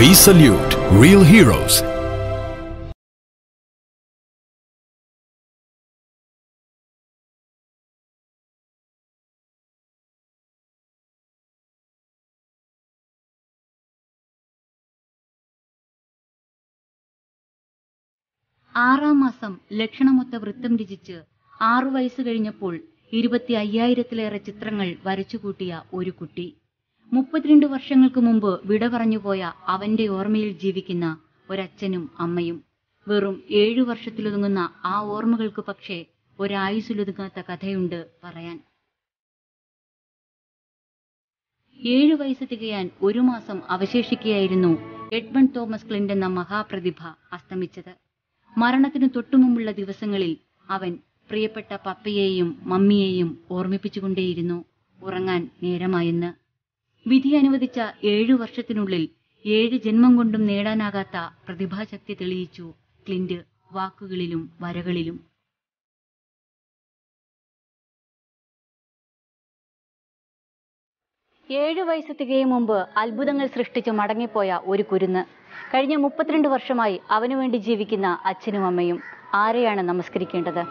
We salute real heroes. ആറാം മാസം ലക്ഷണമൊത്ത വൃത്തം രചിച്ച് ആറു വയസ്സ് കഴിഞ്ഞപ്പോൾ ഇരുപത്തി അയ്യായിരത്തിലേറെ ചിത്രങ്ങൾ വരച്ചുകൂട്ടിയ ഒരു കുട്ടി മുപ്പത്തിരണ്ട് വർഷങ്ങൾക്ക് മുമ്പ് വിട പറഞ്ഞുപോയ അവന്റെ ഓർമ്മയിൽ ജീവിക്കുന്ന ഒരച്ഛനും അമ്മയും വെറും ഏഴു വർഷത്തിലൊതുങ്ങുന്ന ആ ഓർമ്മകൾക്ക് പക്ഷേ ഒരായുസിലൊതുങ്ങാത്ത കഥയുണ്ട് പറയാൻ ഏഴു വയസ്സ് തികയാൻ ഒരു മാസം അവശേഷിക്കുകയായിരുന്നു എഡ്മണ്ട് തോമസ് ക്ലിന്റ് എന്ന മഹാപ്രതിഭ അസ്തമിച്ചത് മരണത്തിനു തൊട്ടുമുമ്പുള്ള ദിവസങ്ങളിൽ അവൻ പ്രിയപ്പെട്ട പപ്പയെയും മമ്മിയെയും ഓർമ്മിപ്പിച്ചുകൊണ്ടേയിരുന്നു ഉറങ്ങാൻ നേരമായെന്ന് വിധി അനുവദിച്ച ഏഴു വർഷത്തിനുള്ളിൽ ഏഴ് ജന്മം കൊണ്ടും നേടാനാകാത്ത പ്രതിഭാശക്തി തെളിയിച്ചു ക്ലിന്റ് വാക്കുകളിലും വരകളിലും ഏഴു വയസ്സ് തികയും മുമ്പ് അത്ഭുതങ്ങൾ സൃഷ്ടിച്ച് മടങ്ങിപ്പോയ ഒരു കുരുന്ന് കഴിഞ്ഞ മുപ്പത്തിരണ്ട് വർഷമായി അവനു വേണ്ടി ജീവിക്കുന്ന അച്ഛനും അമ്മയും ആരെയാണ് നമസ്കരിക്കേണ്ടത്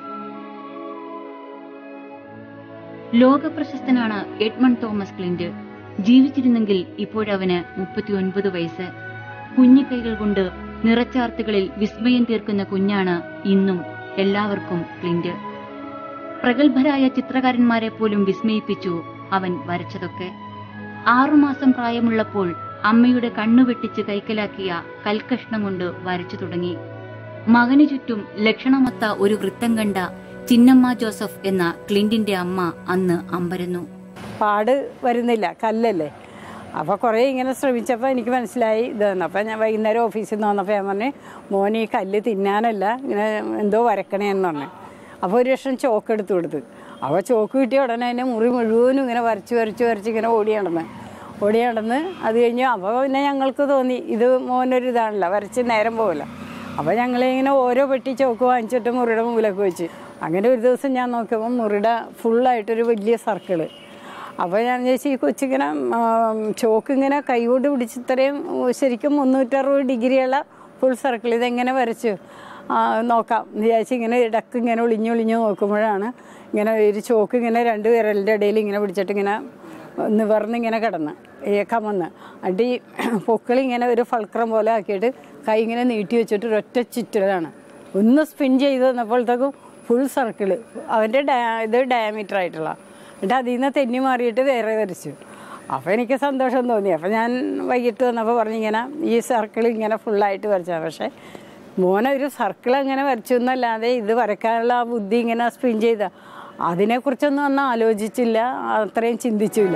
ലോകപ്രശസ്തനാണ് എഡ്മണ്ട് തോമസ് ക്ലിന്റ് ജീവിച്ചിരുന്നെങ്കിൽ ഇപ്പോഴവന് മുപ്പത്തിയൊൻപത് വയസ്സ് കുഞ്ഞിക്കൈകൾ കൊണ്ട് നിറച്ചാർത്തുകളിൽ വിസ്മയം തീർക്കുന്ന കുഞ്ഞാണ് ഇന്നും എല്ലാവർക്കും ക്ലിന്റ് പ്രഗത്ഭരായ ചിത്രകാരന്മാരെ പോലും വിസ്മയിപ്പിച്ചു അവൻ വരച്ചതൊക്കെ ആറുമാസം പ്രായമുള്ളപ്പോൾ അമ്മയുടെ കണ്ണു വെട്ടിച്ച് കൈക്കലാക്കിയ കൽക്കഷ്ണം കൊണ്ട് വരച്ചു തുടങ്ങി മകനു ചുറ്റും ലക്ഷണമൊത്ത ഒരു വൃത്തം കണ്ട ചിന്നമ്മ ജോസഫ് എന്ന ക്ലിന്റിന്റെ അമ്മ അന്ന് അമ്പരന്നു പാട് വരുന്നില്ല കല്ലല്ലേ അപ്പോൾ കുറേ ഇങ്ങനെ ശ്രമിച്ചപ്പോൾ എനിക്ക് മനസ്സിലായി ഇതെന്ന് അപ്പോൾ ഞാൻ വൈകുന്നേരം ഓഫീസിൽ നിന്ന് വന്നപ്പോൾ ഞാൻ പറഞ്ഞു മോൻ ഈ കല്ല് തിന്നാനല്ല ഇങ്ങനെ എന്തോ വരക്കണേന്ന് പറഞ്ഞു അപ്പോൾ ഒരു ലക്ഷം ചോക്ക് എടുത്തു കൊടുത്ത് അപ്പോൾ ചോക്ക് കിട്ടിയ ഉടനെ തന്നെ മുറി മുഴുവനും ഇങ്ങനെ വരച്ച് വരച്ച് വരച്ച് ഇങ്ങനെ ഓടി നടന്ന് ഓടി നടന്ന് അത് കഴിഞ്ഞ് അപ്പോൾ പിന്നെ ഞങ്ങൾക്ക് തോന്നി ഇത് മോനൊരു ഇതാണല്ലോ വരച്ച് നേരം പോകില്ല അപ്പോൾ ഞങ്ങളിങ്ങനെ ഓരോ പെട്ടി ചോക്ക് വാങ്ങിച്ചിട്ട് മുറിയുടെ മുമ്പിലൊക്കെ വെച്ച് അങ്ങനെ ഒരു ദിവസം ഞാൻ നോക്കിയപ്പോൾ മുറിയുടെ ഫുള്ളായിട്ടൊരു വലിയ സർക്കിള് അപ്പോൾ ഞാൻ ചോദിച്ചു ഈ കൊച്ചിങ്ങനെ ചോക്ക് ഇങ്ങനെ കൈകൊണ്ട് പിടിച്ച് ഇത്രയും ശരിക്കും മുന്നൂറ്ററുപത് ഡിഗ്രിയുള്ള ഫുൾ സർക്കിൾ ഇതെങ്ങനെ വരച്ചു ആ, നോക്കാം എന്ന് വിചാരിച്ച് ഇങ്ങനെ ഇടക്ക് ഇങ്ങനെ ഒളിഞ്ഞൊളിഞ്ഞ് നോക്കുമ്പോഴാണ് ഇങ്ങനെ ഒരു ചോക്ക് ഇങ്ങനെ രണ്ട് വിരലിൻ്റെ ഇടയിൽ ഇങ്ങനെ പിടിച്ചിട്ട് ഇങ്ങനെ നിവർന്നിങ്ങനെ കിടന്ന് ഈ കമന്ന് അടി പൊക്കിളിങ്ങനെ ഒരു ഫൾക്രം പോലെ ആക്കിയിട്ട് കൈ ഇങ്ങനെ നീട്ടി വെച്ചിട്ട് ഒരൊറ്റ ചുറ്റലാണ് ഒന്ന് സ്പിൻ ചെയ്ത് തന്നപ്പോഴത്തേക്കും ഫുൾ സർക്കിള് അവൻ്റെ ഡാ ഇത് ഡയമീറ്റർ ആയിട്ടുള്ള എന്നിട്ട് അതിൽ നിന്ന് തെന്നി മാറിയിട്ട് വേറെ വരച്ചു അപ്പോൾ എനിക്ക് സന്തോഷം തോന്നി അപ്പോൾ ഞാൻ വൈകിട്ട് വന്നപ്പോൾ പറഞ്ഞിങ്ങനെ ഈ സർക്കിൾ ഇങ്ങനെ ഫുള്ളായിട്ട് വരച്ചാൽ പക്ഷേ മോനെ ഒരു സർക്കിൾ അങ്ങനെ വരച്ചു എന്നല്ലാതെ ഇത് വരയ്ക്കാനുള്ള ആ ബുദ്ധി ഇങ്ങനെ സ്പിൻ ചെയ്ത അതിനെക്കുറിച്ചൊന്നും ഒന്നും ആലോചിച്ചില്ല അത്രയും ചിന്തിച്ചില്ല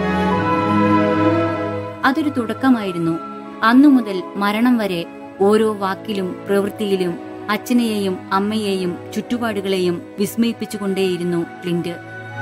അതൊരു തുടക്കമായിരുന്നു അന്നു മുതൽ മരണം വരെ ഓരോ വാക്കിലും പ്രവൃത്തിയിലും അച്ഛനെയും അമ്മയെയും ചുറ്റുപാടുകളെയും വിസ്മയിപ്പിച്ചുകൊണ്ടേയിരുന്നു ക്ലിന്റ്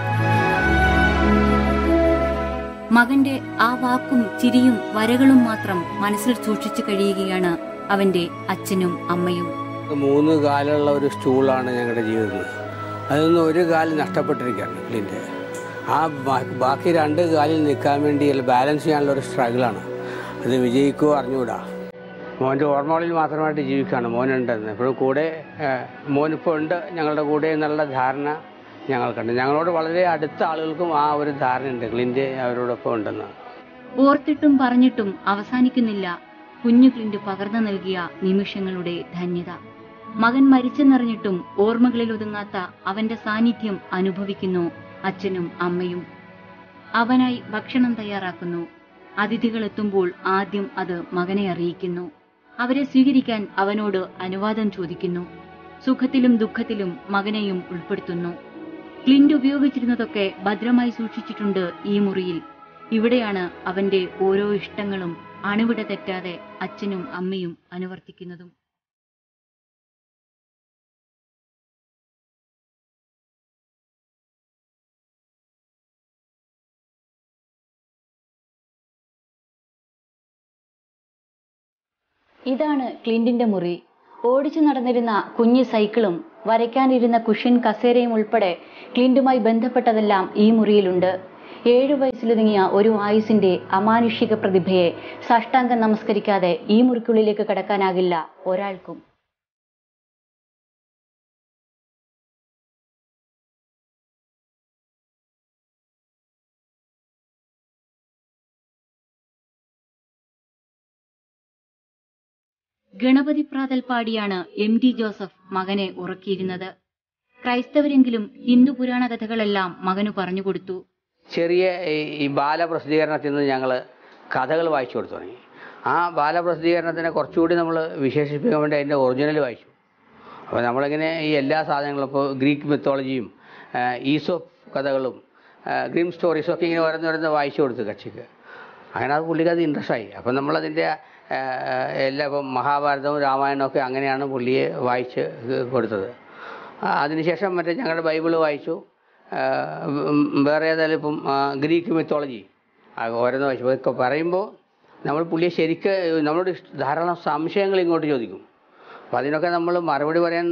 മകന്റെ ആ വാക്കും ചിരിയും വരകളും മാത്രം മനസ്സിൽ സൂക്ഷിച്ചു കഴിയുകയാണ് അവന്റെ അച്ഛനും അമ്മയും മൂന്ന് കാലുള്ള ഒരു സ്റ്റൂളാണ് ഞങ്ങളുടെ ജീവിതത്തിൽ അതിൽ ഒരു കാല് നഷ്ടപ്പെട്ടിരിക്കുകയാണ് ക്ലിൻ്റെ ആ ബാ- ബാക്കി രണ്ട് കാലിൽ നിൽക്കാൻ വേണ്ടി ബാലൻസ് ചെയ്യാനുള്ള ഒരു സ്ട്രഗിളാണ് അത് വിജയിക്കുമോ അറിഞ്ഞുകൂടാ മോൻ്റെ ഓർമ്മകളിൽ മാത്രമായിട്ട് ജീവിക്കുകയാണ് മോനുണ്ടെന്ന് ഇപ്പോഴും കൂടെ ഏഹ്, മോനിപ്പോൾ ഉണ്ട് ഞങ്ങളുടെ കൂടെ എന്നുള്ള ധാരണ ഞങ്ങൾക്കുണ്ട് ഞങ്ങളോട് വളരെ അടുത്ത ആളുകൾക്കും ആ ഒരു ധാരണയുണ്ട് ക്ലിൻ്റെ അവരോടൊപ്പം ഉണ്ടെന്ന് ഓർത്തിട്ടും പറഞ്ഞിട്ടും അവസാനിക്കുന്നില്ല കുഞ്ഞു ക്ലിന്റ് പകർന്നു നൽകിയ നിമിഷങ്ങളുടെ ധന്യത മകൻ മരിച്ചെന്നറിഞ്ഞിട്ടും ഓർമ്മകളിൽ ഒതുങ്ങാത്ത അവന്റെ സാന്നിധ്യം അനുഭവിക്കുന്നു അച്ഛനും അമ്മയും അവനായി ഭക്ഷണം തയ്യാറാക്കുന്നു അതിഥികൾ എത്തുമ്പോൾ ആദ്യം അത് മകനെ അറിയിക്കുന്നു അവരെ സ്വീകരിക്കാൻ അവനോട് അനുവാദം ചോദിക്കുന്നു സുഖത്തിലും ദുഃഖത്തിലും മകനെയും ഉൾപ്പെടുത്തുന്നു ക്ലിന്റ് ഉപയോഗിച്ചിരുന്നതൊക്കെ ഭദ്രമായി സൂക്ഷിച്ചിട്ടുണ്ട് ഈ മുറിയിൽ ഇവിടെയാണ് അവന്റെ ഓരോ ഇഷ്ടങ്ങളും അണുവിട തെറ്റാതെ അച്ഛനും അമ്മയും അനുവർത്തിക്കുന്നതും ഇതാണ് ക്ലിന്റിന്റെ മുറി ഓടിച്ചു നടന്നിരുന്ന കുഞ്ഞു സൈക്കിളും വരയ്ക്കാനിരുന്ന കുഷ്യൻ കസേരയും ഉൾപ്പെടെ ക്ലിന്റുമായി ബന്ധപ്പെട്ടതെല്ലാം ഈ മുറിയിലുണ്ട് ഏഴു വയസ്സിലൊതുങ്ങിയ ഒരു ആയുസിന്റെ അമാനുഷിക പ്രതിഭയെ സാഷ്ടാംഗം നമസ്കരിക്കാതെ ഈ മുറിക്കുള്ളിലേക്ക് കടക്കാനാകില്ല ഒരാൾക്കും ഗണപതി പ്രാതൽ പാടിയാണ് എം ടി ജോസഫ് മകനെ ഉറക്കിയിരുന്നത് ക്രൈസ്തവരെങ്കിലും ഹിന്ദു പുരാണ കഥകളെല്ലാം മകനു പറഞ്ഞുകൊടുത്തു ചെറിയ ഈ- ഈ ബാലപ്രസിദ്ധീകരണത്തിൽ നിന്ന് ഞങ്ങൾ കഥകൾ വായിച്ചു കൊടുത്തു തുടങ്ങി ആ ബാലപ്രസിദ്ധീകരണത്തിനെ കുറച്ചുകൂടി നമ്മൾ വിശേഷിപ്പിക്കാൻ വേണ്ടി അതിൻ്റെ ഒറിജിനൽ വായിച്ചു അപ്പോൾ നമ്മളിങ്ങനെ ഈ എല്ലാ സാധനങ്ങളും ഇപ്പോൾ ഗ്രീക്ക് മിത്തോളജിയും ഈസോപ്പ് കഥകളും ഗ്രീം സ്റ്റോറീസും ഒക്കെ ഇങ്ങനെ ഓരോന്ന് ഓരോന്ന് വായിച്ചു കൊടുത്തു കക്ഷിക്ക് അങ്ങനെ അത് പുള്ളിക്ക് അത് ഇൻട്രസ്റ്റ് ആയി അപ്പം നമ്മളതിൻ്റെ ആ, എല്ലാ ഇപ്പം മഹാഭാരതവും രാമായണവും ഒക്കെ അങ്ങനെയാണ് പുള്ളിയെ വായിച്ച് കൊടുത്തത് ആ, അതിനുശേഷം മറ്റേ ഞങ്ങളുടെ ബൈബിള് വായിച്ചു ആ, ഉം, വേറെ ഏതായാലും ഇപ്പം ആ, ഗ്രീക്ക് മിത്തോളജി ആ, ഓരോന്ന് വായിച്ചു ഇതൊക്കെ പറയുമ്പോൾ നമ്മൾ പുള്ളിയെ ശരിക്ക് നമ്മളോട് ഇഷ്ട- ധാരാളം സംശയങ്ങൾ ഇങ്ങോട്ട് ചോദിക്കും അപ്പം അതിനൊക്കെ നമ്മൾ മറുപടി പറയാൻ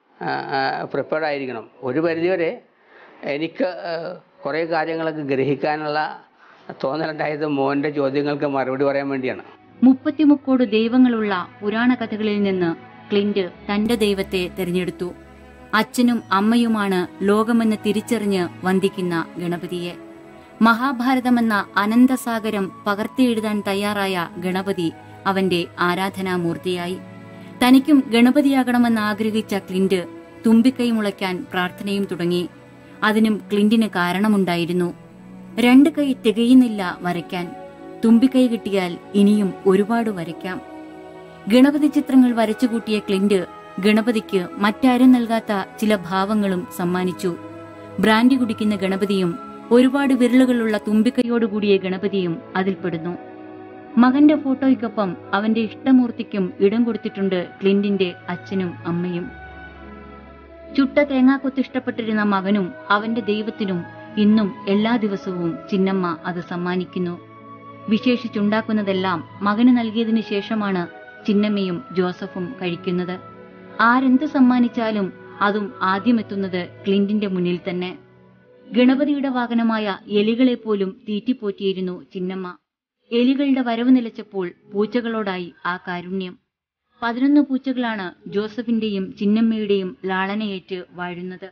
പ്രിപ്പയർഡ് ആയിരിക്കണം ഒരു പരിധിവരെ എനിക്ക് ആ, കുറേ കാര്യങ്ങളൊക്കെ ഗ്രഹിക്കാനുള്ള തോന്നലുണ്ടായത് മോൻ്റെ ചോദ്യങ്ങൾക്ക് മറുപടി പറയാൻ വേണ്ടിയാണ് മുപ്പത്തിമുക്കോട് ദൈവങ്ങളുള്ള പുരാണ കഥകളിൽ നിന്ന് ക്ലിന്റ് തന്റെ ദൈവത്തെ തിരഞ്ഞെടുത്തു അച്ഛനും അമ്മയുമാണ് ലോകമെന്ന് തിരിച്ചറിഞ്ഞ് വന്ദിക്കുന്ന ഗണപതിയെ മഹാഭാരതമെന്ന അനന്തസാഗരം പകർത്തിയെഴുതാൻ തയ്യാറായ ഗണപതി അവന്റെ ആരാധനാമൂർത്തിയായി തനിക്കും ഗണപതിയാകണമെന്ന് ആഗ്രഹിച്ച ക്ലിന്റ് തുമ്പിക്കൈ മുളയ്ക്കാൻ പ്രാർത്ഥനയും തുടങ്ങി അതിനും ക്ലിന്റിന് കാരണമുണ്ടായിരുന്നു രണ്ട് കൈ തികയുന്നില്ല വരയ്ക്കാൻ തുമ്പിക്കൈ കിട്ടിയാൽ ഇനിയും ഒരുപാട് വരയ്ക്കാം ഗണപതി ചിത്രങ്ങൾ വരച്ചുകൂട്ടിയ ക്ലിന്റ് ഗണപതിക്ക് മറ്റാരും നൽകാത്ത ചില ഭാവങ്ങളും സമ്മാനിച്ചു ബ്രാൻഡി കുടിക്കുന്ന ഗണപതിയും ഒരുപാട് വിരലുകളുള്ള തുമ്പിക്കൈയോടുകൂടിയ ഗണപതിയും അതിൽപ്പെടുന്നു മകന്റെ ഫോട്ടോയ്ക്കൊപ്പം അവന്റെ ഇഷ്ടമൂർത്തിക്കും ഇടം കൊടുത്തിട്ടുണ്ട് ക്ലിന്റിന്റെ അച്ഛനും അമ്മയും ചുട്ട തേങ്ങാക്കൊത്ത് ഇഷ്ടപ്പെട്ടിരുന്ന മകനും അവന്റെ ദൈവത്തിനും ഇന്നും എല്ലാ ദിവസവും ചിന്നമ്മ അത് സമ്മാനിക്കുന്നു വിശേഷിച്ചുണ്ടാക്കുന്നതെല്ലാം മകന് നൽകിയതിനു ശേഷമാണ് ചിന്നമ്മയും ജോസഫും കഴിക്കുന്നത് ആരെന്ത് സമ്മാനിച്ചാലും അതും ആദ്യമെത്തുന്നത് ക്ലിന്റിന്റെ മുന്നിൽ തന്നെ ഗണപതിയുടെ വാഹനമായ എലികളെ പോലും തീറ്റിപ്പോറ്റിയിരുന്നു ചിന്നമ്മ എലികളുടെ വരവ് നിലച്ചപ്പോൾ പൂച്ചകളോടായി ആ കാരുണ്യം പതിനൊന്ന് പൂച്ചകളാണ് ജോസഫിന്റെയും ചിന്നമ്മയുടെയും ലാളനയേറ്റ് വാഴുന്നത്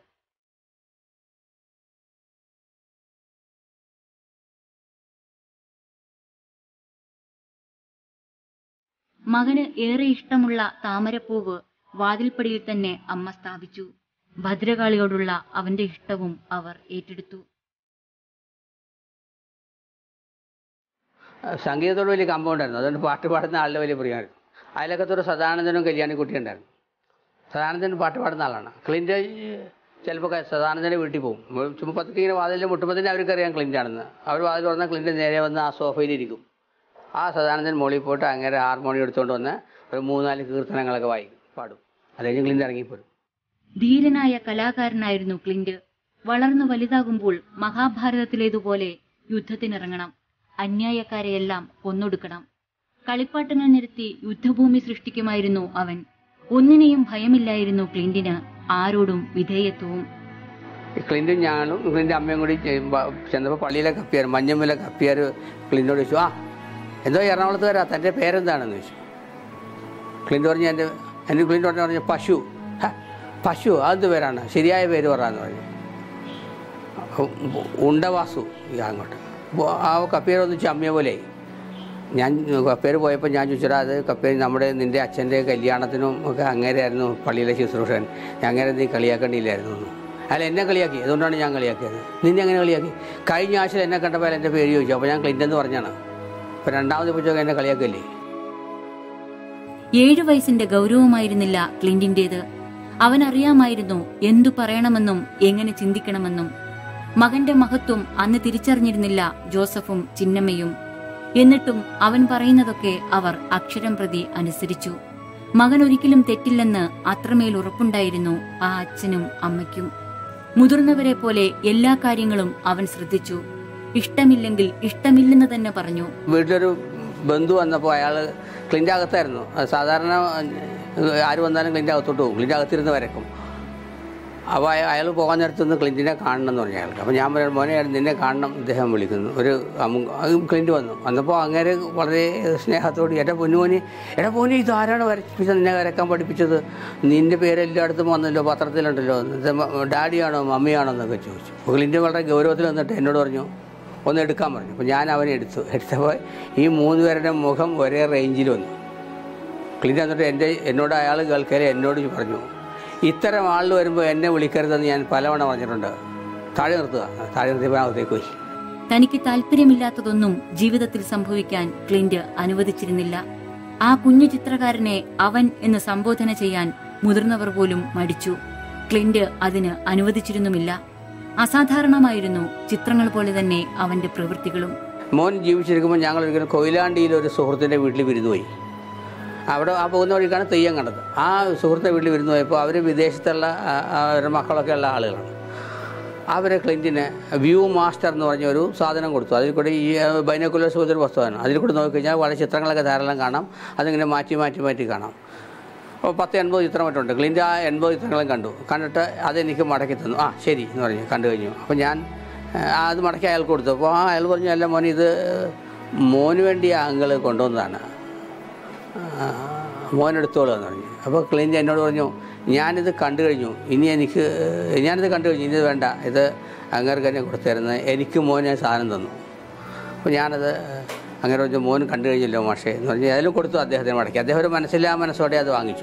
മകന് ഏറെ ഇഷ്ടമുള്ള താമരപ്പൂവ് വാതിൽപ്പടിയിൽ തന്നെ അമ്മ സ്ഥാപിച്ചു ഭദ്രകാളിയോടുള്ള അവന്റെ ഇഷ്ടവും അവർ ഏറ്റെടുത്തു സംഗീതത്തോട് വലിയ കമ്പൗണ്ടായിരുന്നു അതുകൊണ്ട് പാട്ട് പാടുന്ന ആളുടെ വലിയ പ്രിയമായിരുന്നു അതിലൊക്കത്തൊരു സദാനന്ദനും കല്യാണിക്കുട്ടി ഉണ്ടായിരുന്നു സദാനന്ദൻ പാട്ട് പാടുന്ന ആളാണ് ക്ലിൻ്റ് ചിലപ്പോൾ സദാനന്ദൻ്റെ വീട്ടിൽ പോകും ചുമ്മാ പതുക്കെ ഇങ്ങനെ വാതിലിൽ മുട്ടുമ്പോൾ തന്നെ അവർക്കറിയാം ക്ലിൻ്റ് ആണെന്ന് അവർ വാതിൽ തുറന്നാൽ ക്ലിൻ്റ് നേരെ വന്ന് ആ സോഫയിലിരിക്കും ആ സദാനന്ദൻ മോളിൽ പോയിട്ട് അങ്ങനെ ഹാർമോണിയം എടുത്തുകൊണ്ട് വന്ന് ഒരു മൂന്നാല് കീർത്തനങ്ങളൊക്കെ വായിക്കും പാടും അത് കഴിഞ്ഞ് ക്ലിൻ്റ് ഇറങ്ങിപ്പോരും ധീരനായ കലാകാരനായിരുന്നു ക്ലിന്റ് വളർന്നു വലുതാകുമ്പോൾ മഹാഭാരതത്തിലേതുപോലെ യുദ്ധത്തിനിറങ്ങണം അന്യായക്കാരെയെല്ലാം കൊന്നൊടുക്കണം കളിപ്പാട്ടങ്ങൾ നിരത്തി യുദ്ധഭൂമി സൃഷ്ടിക്കുമായിരുന്നു അവൻ ഒന്നിനെയും ഭയമില്ലായിരുന്നു ക്ലിന്റിന് ആരോടും വിധേയത്വവും ഈ ക്ലിൻറ്റും ഞാനും ക്ലിൻ്റെ അമ്മയും കൂടി ചെന്നപ്പോൾ പള്ളിയിലെ കപ്പിയാർ മഞ്ഞമ്മയിലെ കപ്പിയാർ ക്ലിൻറ്റോട് ചോദിച്ചു ആ എന്തോ എറണാകുളത്ത് വരാ തൻ്റെ പേരെന്താണെന്ന് ചോദിച്ചു ക്ലിൻറ്റ് പറഞ്ഞു എൻ്റെ എൻ്റെ ക്ലിൻറ്റ് പറഞ്ഞു പറഞ്ഞു പശു "ഹ, പശു അതെന്ത് പേരാണ് ശരിയായ പേര് പറയാന്ന് പറഞ്ഞു ഉ- ഉണ്ടവാസു ഈ അങ്ങോട്ട് അപ്പോൾ ആ കപ്പേര് ഒന്ന് ചമ്മിയ പോലെ ഞാൻ കപ്പേര് പോയപ്പോൾ ഞാൻ ചോദിച്ചാൽ അത് കപ്പേര് നമ്മുടെ നിൻ്റെ അച്ഛൻ്റെ കല്യാണത്തിനും ഒക്കെ അങ്ങേരായിരുന്നു പള്ളിയിലെ ശുശ്രൂഷൻ അങ്ങനെ നീ കളിയാക്കേണ്ടിയില്ലായിരുന്നു എന്ന്. അല്ല എന്നെ കളിയാക്കി അതുകൊണ്ടാണ് ഞാൻ കളിയാക്കിയത് നിന്നെ എങ്ങനെ കളിയാക്കി കഴിഞ്ഞ ആഴ്ച എന്നെ കണ്ടപ്പോൾ എൻ്റെ പേര് ചോദിച്ചു അപ്പോൾ ഞാൻ ക്ലിൻ്റ് എന്ന് പറഞ്ഞാണ് അപ്പോൾ രണ്ടാമത് പോയി എന്നെ കളിയാക്കല്ലേ ഏഴു വയസ്സിന്റെ ഗൗരവമായിരുന്നില്ല ക്ലിന്റിന്റേത് അവൻ അറിയാമായിരുന്നു എന്തു പറയണമെന്നും എങ്ങനെ ചിന്തിക്കണമെന്നും മകന്റെ മഹത്വം അന്ന് തിരിച്ചറിഞ്ഞിരുന്നില്ല ജോസഫും ചിന്നമ്മയും എന്നിട്ടും അവൻ പറയുന്നതൊക്കെ അവർ അക്ഷരം പ്രതി അനുസരിച്ചു മകൻ ഒരിക്കലും തെറ്റില്ലെന്ന് അത്രമേൽ ഉറപ്പുണ്ടായിരുന്നു ആ അച്ഛനും അമ്മയ്ക്കും മുതിർന്നവരെ പോലെ എല്ലാ കാര്യങ്ങളും അവൻ ശ്രദ്ധിച്ചു ഇഷ്ടമില്ലെങ്കിൽ ഇഷ്ടമില്ലെന്ന് തന്നെ പറഞ്ഞു വീട്ടിലൊരു ബന്ധു വന്നപ്പോൾ അയാൾ ക്ലിൻ്റെ അകത്തായിരുന്നു അത് സാധാരണ ഏഹ്, ആര് വന്നാലും ക്ലിൻ്റെ അകത്തോട്ട് പോകും ക്ലിൻ്റെ അകത്തിരുന്ന് വരക്കും അപ്പോൾ അയാൾ പോകാൻ നേരത്ത് നിന്ന് ക്ലിൻറ്റിനെ കാണണം എന്ന് പറഞ്ഞു അയാൾക്ക് അപ്പോൾ ഞാൻ പറഞ്ഞു മോനെ നിന്നെ കാണണം ഇദ്ദേഹം വിളിക്കുന്നു ഒരു അമു- അത് ക്ലിൻറ്റ് വന്നു വന്നപ്പോൾ അങ്ങനെ വളരെ സ്നേഹത്തോട് എടാ പൊന്നുമോനി എടാ പോനി ഇത് ആരാണ് വരപ്പിച്ചത് നിന്നെ വരക്കാൻ പഠിപ്പിച്ചത് നിൻ്റെ പേര് എല്ലായിടത്തും വന്നല്ലോ പത്രത്തിലുണ്ടല്ലോ ഇത് മ- ഡാഡിയാണോ മമ്മിയാണോ എന്നൊക്കെ ചോദിച്ചു അപ്പോൾ ക്ലിൻറ്റ് വളരെ ഗൗരവത്തിൽ വന്നിട്ട് എന്നോട് പറഞ്ഞു ഒന്ന് എടുക്കാൻ പറഞ്ഞു അപ്പോൾ ഞാൻ അവനെ എടുത്തു എടുത്തപ്പോൾ ഈ മൂന്ന് പേരുടെ മുഖം ഒരേ റേഞ്ചിൽ വന്നു ക്ലിൻറ്റ് എന്നിട്ട് എൻ്റെ എന്നോട് അയാൾ കേൾക്കലെ എന്നോട് പറഞ്ഞു ഇത്തരം ആൾ വരുമ്പോൾ എന്നെ വിളിക്കരുതെന്ന് ഞാൻ പലവണ പറഞ്ഞിട്ടുണ്ട് താഴെ നിർത്തുക താഴെ നിർത്തിയപ്പോൾ അകത്തേക്ക് പോയി തനിക്ക് താല്പര്യമില്ലാത്തതൊന്നും ജീവിതത്തിൽ സംഭവിക്കാൻ ക്ലിന്റ് അനുവദിച്ചിരുന്നില്ല ആ കുഞ്ഞു ചിത്രകാരനെ അവൻ എന്ന് സംബോധന ചെയ്യാൻ മുതിർന്നവർ പോലും മടിച്ചു ക്ലിന്റ് അതിന് അനുവദിച്ചിരുന്നുമില്ല അസാധാരണമായിരുന്നു ചിത്രങ്ങൾ പോലെ തന്നെ അവന്റെ പ്രവൃത്തികളും മോൻ ജീവിച്ചിരിക്കുമ്പോൾ ഞങ്ങൾ ഒരിക്കലും കൊയിലാണ്ടിയിൽ ഒരു സുഹൃത്തിൻ്റെ വീട്ടിൽ വിരുന്ന് പോയി അവിടെ ആ പോകുന്ന വഴിക്കാണ് തെയ്യം കണ്ടത് ആ സുഹൃത്തെ വീട്ടിൽ വിരുന്ന് പോയപ്പോൾ അവർ വിദേശത്തുള്ള ആ, ആ, അവരുടെ മക്കളൊക്കെ ഉള്ള ആളുകളാണ് അവരെ ക്ലിൻറ്റിന് വ്യൂ മാസ്റ്റർ എന്ന് പറഞ്ഞ ഒരു സാധനം കൊടുത്തു അതിൽ കൂടെ ഈ ബൈനക്കുലർസ് പോലത്തെ ഒരു വസ്തുവാണ് അതിൽ കൂടെ നോക്കിക്കഴിഞ്ഞാൽ വളരെ ചിത്രങ്ങളൊക്കെ ധാരാളം കാണാം അതിങ്ങനെ മാറ്റി മാറ്റി മാറ്റി കാണാം അപ്പോൾ പത്ത് എൺപത് ചിത്രം മറ്റുണ്ട് ക്ലിൻറ്റ് ആ എൺപത് ചിത്രങ്ങളും കണ്ടു കണ്ടിട്ട് അതെനിക്ക് മടക്കി തന്നു ആ ശരി എന്ന് പറഞ്ഞു കണ്ടു കഴിഞ്ഞു അപ്പോൾ ഞാൻ ആ, അത് മടക്കി അയാൾക്ക് കൊടുത്തു അപ്പോൾ ആ അയാൾ പറഞ്ഞു അല്ല മോനെ ഇത് മോന് വേണ്ടി അങ്കിൾ കൊണ്ടുവന്നതാണ് ആ, മോനെടുത്തോളൂ എന്ന് പറഞ്ഞു അപ്പോൾ ക്ലീൻറ്റ് എന്നോട് പറഞ്ഞു ഞാനിത് കണ്ടു കഴിഞ്ഞു ഇനി എനിക്ക് ഞാനിത് കണ്ടു കഴിഞ്ഞു ഇനി ഇത് വേണ്ട ഇത് അങ്ങേർക്ക് തന്നെ കൊടുത്തിരുന്നത് എനിക്ക് മോനെ സാധനം തന്നു അപ്പോൾ ഞാനത് അങ്ങനെ പറഞ്ഞു മോൻ കണ്ടു കഴിഞ്ഞല്ലോ മാഷേ എന്ന് പറഞ്ഞ് അതിലും കൊടുത്തു അദ്ദേഹത്തിന് മടക്കി അദ്ദേഹം ഒരു മനസ്സില്ലാ മനസ്സോടെ അത് വാങ്ങിച്ചു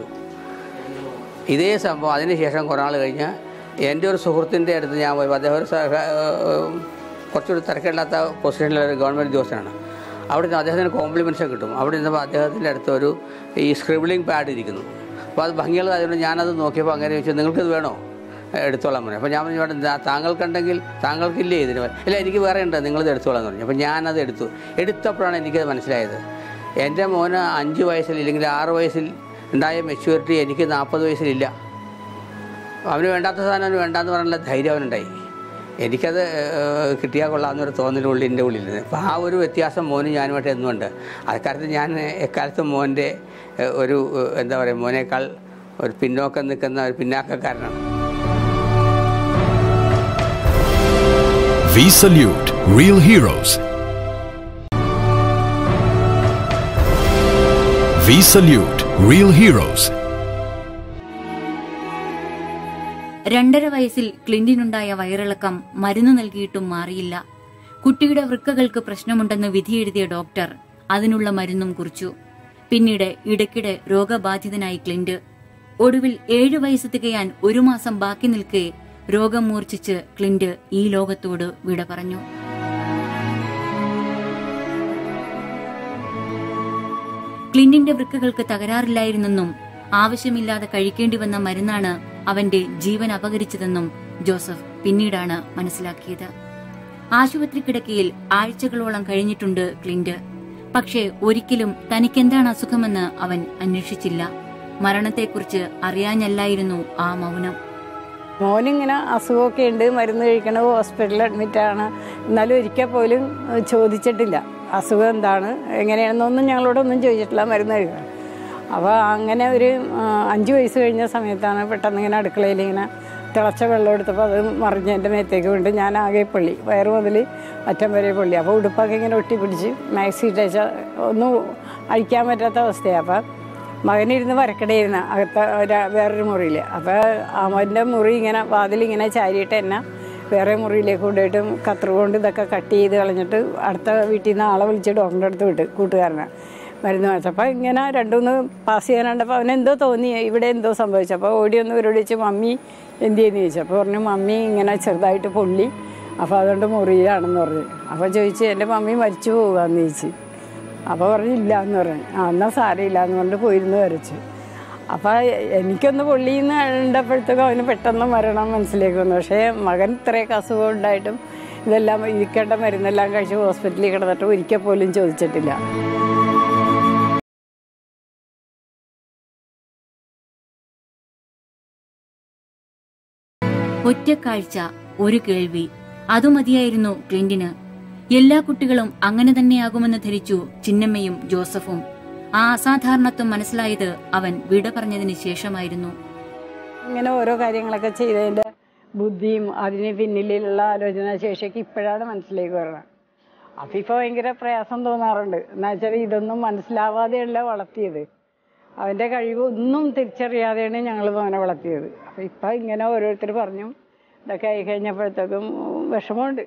ഇതേ സംഭവം അതിനുശേഷം കുറേ നാൾ കഴിഞ്ഞ് എൻ്റെ ഒരു സുഹൃത്തിൻ്റെ അടുത്ത് ഞാൻ പോയി അദ്ദേഹം ഒരു സഹ- ഏഹ് കുറച്ചൊരു തിരക്കില്ലാത്ത പൊസിഷനിലുള്ള ഒരു ഗവൺമെൻറ് ഉദ്യോഗസ്ഥനാണ് അവിടെ നിന്ന് അദ്ദേഹത്തിന് കോംപ്ലിമെൻറ്റ്സ് കിട്ടും അവിടെ നിന്നപ്പോൾ അദ്ദേഹത്തിൻ്റെ അടുത്ത് ഒരു ഈ സ്ക്രിബിളിംഗ് പാഡ് ഇരിക്കുന്നു അപ്പോൾ അത് ഭംഗിയുള്ളതായതുകൊണ്ട് ഞാനത് നോക്കിയപ്പോൾ അങ്ങനെ ചോദിച്ചു നിങ്ങൾക്കിത് വേണോ എടുത്തോളാൻ പറഞ്ഞു അപ്പോൾ ഞാൻ പറഞ്ഞു വേണ്ട ദാ താങ്കൾക്കുണ്ടെങ്കിൽ താങ്കൾക്കില്ലേ ഇതിന് വേ-" ഇല്ല എനിക്ക് വേറെ ഉണ്ട് നിങ്ങളിത് എടുത്തോളാൻ പറഞ്ഞു അപ്പോൾ ഞാനത് എടുത്തു എടുത്തപ്പോഴാണ് എനിക്കത് മനസ്സിലായത് എൻ്റെ മോന് അഞ്ച് വയസ്സിൽ ഇല്ലെങ്കിൽ ആറ് വയസ്സിൽ ഉണ്ടായ മെച്യൂരിറ്റി എനിക്ക് നാൽപ്പത് വയസ്സിലില്ല അവന് വേണ്ടാത്ത സാധനം അവന് വേണ്ടാന്ന് പറയാനുള്ള ധൈര്യം അവനുണ്ടായി എനിക്കത് ഏഹ്, കിട്ടിയാൽ കൊള്ളാമെന്നൊരു തോന്നലുള്ളിൽ എൻ്റെ ഉള്ളിൽ അപ്പോൾ ആ ഒരു വ്യത്യാസം മോനും ഞാനുമായിട്ട് എന്നുമുണ്ട് അക്കാലത്ത് ഞാൻ എക്കാലത്തും മോൻ്റെ ഏഹ്, ഒരു ഏഹ്, എന്താ പറയുക മോനേക്കാൾ ഒരു പിന്നോക്കം നിൽക്കുന്ന ഒരു പിന്നാക്കക്കാരനാണ് We salute real heroes. We salute real heroes. രണ്ടര വയസ്സിൽ ക്ലിന്റിനുണ്ടായ വയറിളക്കം മരുന്ന് നൽകിയിട്ടും മാറിയില്ല കുട്ടിയുടെ വൃക്കകൾക്ക് പ്രശ്നമുണ്ടെന്ന് വിധിയെഴുതിയ ഡോക്ടർ അതിനുള്ള മരുന്നും കുറിച്ചു പിന്നീട് ഇടയ്ക്കിടെ രോഗബാധിതനായി ക്ലിന്റ് ഒടുവിൽ ഏഴു വയസ്സ് തികയാൻ ഒരു മാസം ബാക്കി നിൽക്കെ രോഗം മൂർച്ഛിച്ച് ക്ലിന്റ് ഈ ലോകത്തോട് വിട പറഞ്ഞു ക്ലിന്റിന്റെ വൃക്കകൾക്ക് തകരാറില്ലായിരുന്നെന്നും ആവശ്യമില്ലാതെ കഴിക്കേണ്ടി വന്ന മരുന്നാണ് അവന്റെ ജീവൻ അപകരിച്ചതെന്നും ജോസഫ് പിന്നീടാണ് മനസ്സിലാക്കിയത് ആശുപത്രി കിടക്കയിൽ ആഴ്ചകളോളം കഴിഞ്ഞിട്ടുണ്ട് ക്ലിന്റ് പക്ഷേ ഒരിക്കലും തനിക്കെന്താണ് അസുഖമെന്ന് അവൻ അന്വേഷിച്ചില്ല മരണത്തെക്കുറിച്ച് അറിയാഞ്ഞല്ലായിരുന്നു ആ മൗനം മോനിങ്ങനെ അസുഖമൊക്കെ ഉണ്ട് മരുന്ന് കഴിക്കണ ഹോസ്പിറ്റലിൽ അഡ്മിറ്റാണ് എന്നാലും ഒരിക്കൽ പോലും ഏഹ്, ചോദിച്ചിട്ടില്ല അസുഖം എന്താണ് എങ്ങനെയാണെന്നൊന്നും ഞങ്ങളോടൊന്നും ചോദിച്ചിട്ടില്ല മരുന്ന് കഴിക്കണം അപ്പോൾ അങ്ങനെ ഒരു ആ, അഞ്ച് വയസ്സ് കഴിഞ്ഞ സമയത്താണ് പെട്ടെന്ന് ഇങ്ങനെ അടുക്കളയിൽ ഇങ്ങനെ തിളച്ച വെള്ളം എടുത്തപ്പോൾ അത് മറിഞ്ഞ് എൻ്റെ മേത്തേക്ക് വീണ്ട് ഞാൻ ആകെ പൊള്ളി വയറ് മുതൽ അറ്റം വരെ പൊള്ളി അപ്പോൾ ഉടുപ്പൊക്കെ ഇങ്ങനെ ഒട്ടിപ്പിടിച്ച് മാക്സി ഇട്ടേച്ച ഒന്നും അഴിക്കാൻ പറ്റാത്ത അവസ്ഥയാണ് അപ്പം മകനിരുന്ന് വരക്കടയിരുന്ന അകത്ത ഒരു- വേറൊരു മുറിയിൽ അപ്പോൾ അവൻ്റെ മുറി ഇങ്ങനെ വാതിലിങ്ങനെ ചാരിയിട്ട് എന്നെ വേറെ മുറിയിലേക്ക് കൊണ്ടുപോയിട്ട് കത്തറ് കൊണ്ട് ഇതൊക്കെ കട്ട് ചെയ്ത് കളഞ്ഞിട്ട് അടുത്ത വീട്ടിൽ നിന്ന് ആളെ വിളിച്ച് ഡോക്ടറുടെ അടുത്ത് വിട്ട് കൂട്ടുകാരനെ മരുന്ന് വാങ്ങിച്ചപ്പോൾ ഇങ്ങനെ രണ്ടുമൂന്ന് പാസ് ചെയ്യാനുണ്ടപ്പോൾ അവനെന്തോ തോന്നി ഇവിടെ എന്തോ സംഭവിച്ചപ്പോൾ ഓടി ഒന്ന് ഇവരോട് ചോദിച്ചു മമ്മി എന്ത് ചെയ്യുന്നു ചോദിച്ചു അപ്പോൾ പറഞ്ഞു മമ്മി ഇങ്ങനെ ചെറുതായിട്ട് പൊള്ളി അപ്പോൾ അതുകൊണ്ട് മുറിയിലാണെന്ന് പറഞ്ഞു അപ്പോൾ ചോദിച്ചു എൻ്റെ മമ്മി മരിച്ചു പോകാമെന്ന് ചോദിച്ചു അപ്പോൾ പറഞ്ഞു ഇല്ല എന്ന് പറഞ്ഞു ആ എന്നാൽ സാരമില്ല എന്ന് പറഞ്ഞിട്ട് പോയിരുന്നു വരച്ചു അപ്പോൾ എനിക്കൊന്ന് പൊള്ളിന്ന് കണ്ടപ്പോഴത്തേക്കും അവന് പെട്ടെന്ന് മരണം മനസ്സിലേക്ക് വന്നു പക്ഷേ മകൻ ഇത്രയൊക്കെ അസുഖം ഉണ്ടായിട്ടും ഇതെല്ലാം ഇരിക്കേണ്ട മരുന്നെല്ലാം കഴിച്ച് ഹോസ്പിറ്റലിൽ കിടന്നിട്ട് ഒരിക്കൽ പോലും ചോദിച്ചിട്ടില്ല ഒറ്റക്കാഴ്ച ഒരു കേൾവി അതു മതിയായിരുന്നു ക്ലിന്റിന് എല്ലാ കുട്ടികളും അങ്ങനെ തന്നെയാകുമെന്ന് ധരിച്ചു ചിന്നമ്മയും ജോസഫും ആ അസാധാരണത്വം മനസ്സിലായത് അവൻ വിട പറഞ്ഞതിന് ശേഷമായിരുന്നു ഇങ്ങനെ ഓരോ കാര്യങ്ങളൊക്കെ ചെയ്തതിൻ്റെ ബുദ്ധിയും അതിന് പിന്നിലുള്ള ആലോചനാ ശേഷിയൊക്കെ ഇപ്പോഴാണ് മനസ്സിലേക്ക് വരുന്നത് അപ്പം ഇപ്പോൾ ഭയങ്കര പ്രയാസം തോന്നാറുണ്ട് എന്ന് വെച്ചാൽ ഇതൊന്നും മനസ്സിലാവാതെയല്ല വളർത്തിയത് അവൻ്റെ കഴിവ് ഒന്നും തിരിച്ചറിയാതെയാണ് ഞങ്ങൾ മോനെ വളർത്തിയത് അപ്പം ഇപ്പം ഇങ്ങനെ ഓരോരുത്തർ പറഞ്ഞു ഇതൊക്കെ ആയി കഴിഞ്ഞപ്പോഴത്തേക്കും വിഷമമുണ്ട്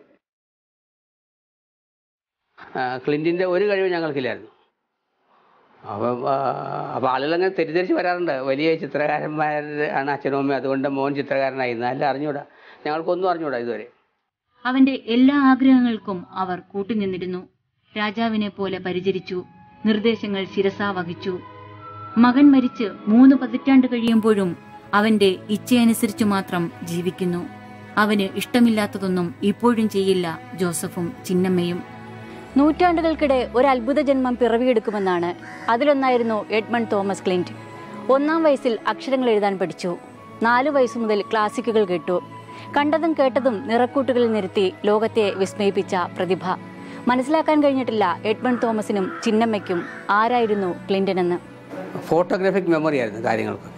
ആ, ക്ലിൻറ്റിൻ്റെ ഒരു കഴിവ് ഞങ്ങൾക്കില്ലായിരുന്നു അപ്പം ആ, അപ്പോൾ ആളുകളങ്ങനെ തെറ്റിദ്ധരിച്ച് വരാറുണ്ട് വലിയ ചിത്രകാരന്മാർ ആണ് അച്ഛനും അമ്മയും അതുകൊണ്ട് മോൻ ചിത്രകാരനായി എന്നല്ല അറിഞ്ഞൂടാ ഞങ്ങൾക്കൊന്നും അറിഞ്ഞൂടാ ഇതുവരെ അവന്റെ എല്ലാ ആഗ്രഹങ്ങൾക്കും അവർ കൂട്ടുനിന്നിരുന്നു രാജാവിനെ പോലെ പരിചരിച്ചു നിർദ്ദേശങ്ങൾ ശിരസാ വഹിച്ചു മകൻ മരിച്ച് മൂന്ന് പതിറ്റാണ്ട് കഴിയുമ്പോഴും അവന്റെ ഇച്ഛയനുസരിച്ചു മാത്രം ജീവിക്കുന്നു അവന് ഇഷ്ടമില്ലാത്തതൊന്നും ഇപ്പോഴും ചെയ്യില്ല ജോസഫും ചിന്നമ്മയും നൂറ്റാണ്ടുകൾക്കിടെ ഒരു അത്ഭുത ജന്മം പിറവിയെടുക്കുമെന്നാണ് അതിലൊന്നായിരുന്നു എഡ്മണ്ട് തോമസ് ക്ലിന്റ് ഒന്നാം വയസ്സിൽ അക്ഷരങ്ങൾ എഴുതാൻ പഠിച്ചു നാലു വയസ്സു മുതൽ ക്ലാസിക്കുകൾ കേട്ടു കണ്ടതും കേട്ടതും നിറക്കൂട്ടുകളിൽ നിരത്തി ലോകത്തെ വിസ്മയിപ്പിച്ച പ്രതിഭ മനസ്സിലാക്കാൻ കഴിഞ്ഞിട്ടില്ല എഡ്മണ്ട് തോമസിനും ചിന്നമ്മയ്ക്കും ആരായിരുന്നു ക്ലിന്റൺ എന്ന് ഫോട്ടോഗ്രാഫിക് മെമ്മറി ആയിരുന്നു കാര്യങ്ങൾക്ക്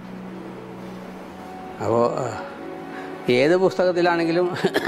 അപ്പോൾ ഏത് പുസ്തകത്തിലാണെങ്കിലും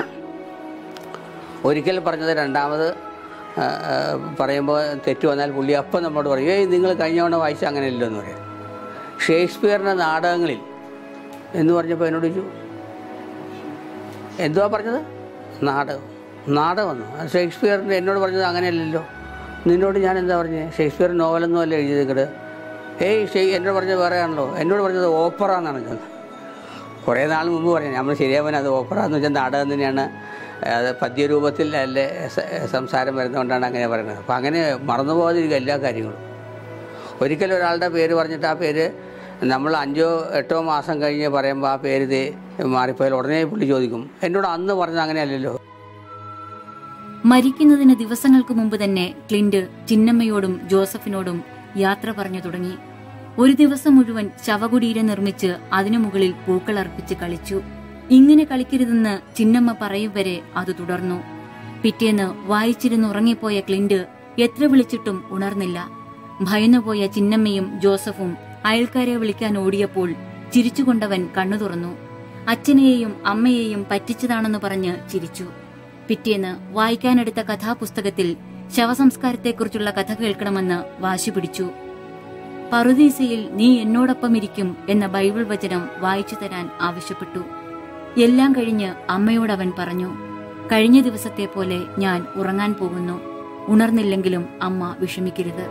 ഒരിക്കൽ പറഞ്ഞത് രണ്ടാമത് ആ, ആ, പറയുമ്പോൾ തെറ്റ് വന്നാൽ പുള്ളി അപ്പം നമ്മളോട് പറയും ഏയ് നിങ്ങൾ കഴിഞ്ഞ തവണ വായിച്ച അങ്ങനെ ഇല്ലെന്ന് പറയും ഷേക്സ്പിയറിൻ്റെ നാടകങ്ങളിൽ എന്ന് പറഞ്ഞപ്പോൾ എന്നോട് ചോദിച്ചു എന്തുവാ പറഞ്ഞത് നാടകം നാടകമെന്നോ അത് ഷേക്സ്പിയറിൻ്റെ എന്നോട് പറഞ്ഞത് അങ്ങനെയല്ലല്ലോ നിന്നോട് ഞാൻ എന്താ പറഞ്ഞത് ഷേക്സ്പിയർ നോവലൊന്നും അല്ല എഴുതിയത് ഇങ്ങട് ഏയ് ഷേ എന്നോട് പറഞ്ഞത് വേറെ ആണല്ലോ എന്നോട് പറഞ്ഞത് ഓപ്പറ എന്നാണ് ഞാൻ കുറേ നാൾ മുമ്പ് പറഞ്ഞു നമ്മൾ ശരിയാവാൻ അത് ഓപ്പറ എന്ന് വെച്ചാൽ നാടകം തന്നെയാണ് അത് പദ്യരൂപത്തിൽ അല്ലേ സ- സംസാരം വരുന്നതുകൊണ്ടാണ് അങ്ങനെ പറയുന്നത് അപ്പോൾ അങ്ങനെ മറന്നു പോകാതിരിക്കുക എല്ലാ കാര്യങ്ങളും ഒരിക്കലും ഒരാളുടെ പേര് പറഞ്ഞിട്ട് ആ പേര് നമ്മൾ അഞ്ചോ എട്ടോ മാസം കഴിഞ്ഞ് പറയുമ്പോൾ ആ പേര് ദേ മാറിപ്പോയാൽ ഉടനെ പുള്ളി ചോദിക്കും എന്നോട് അന്ന് പറഞ്ഞത് അങ്ങനെയല്ലല്ലോ മരിക്കുന്നതിന് ദിവസങ്ങൾക്ക് മുമ്പ് തന്നെ ക്ലിന്റ് ചിന്നമ്മയോടും ജോസഫിനോടും യാത്ര പറഞ്ഞു തുടങ്ങി ഒരു ദിവസം മുഴുവൻ ശവകുടീരം നിർമ്മിച്ച് അതിനു മുകളിൽ പൂക്കൾ അർപ്പിച്ച് കളിച്ചു ഇങ്ങനെ കളിക്കരുതെന്ന് ചിന്നമ്മ പറയും വരെ അത് തുടർന്നു പിറ്റേന്ന് വായിച്ചിരുന്ന് ഉറങ്ങിപ്പോയ ക്ലിന്റ് എത്ര വിളിച്ചിട്ടും ഉണർന്നില്ല ഭയന്നുപോയ ചിന്നമ്മയും ജോസഫും അയൽക്കാരെ വിളിക്കാൻ ഓടിയപ്പോൾ ചിരിച്ചുകൊണ്ടവൻ കണ്ണു തുറന്നു അച്ഛനെയും അമ്മയെയും പറ്റിച്ചതാണെന്ന് പറഞ്ഞ് ചിരിച്ചു പിറ്റേന്ന് വായിക്കാനെടുത്ത കഥാപുസ്തകത്തിൽ ശവസംസ്കാരത്തെക്കുറിച്ചുള്ള കഥ കേൾക്കണമെന്ന് വാശി പിടിച്ചു പറുദീസയിൽ നീ എന്നോടൊപ്പം ഇരിക്കും എന്ന ബൈബിൾ വചനം വായിച്ചു തരാൻ ആവശ്യപ്പെട്ടു എല്ലാം കഴിഞ്ഞ് അമ്മയോടവൻ പറഞ്ഞു കഴിഞ്ഞ ദിവസത്തെ പോലെ ഞാൻ ഉറങ്ങാൻ പോകുന്നു ഉണർന്നില്ലെങ്കിലും അമ്മ വിഷമിക്കരുത്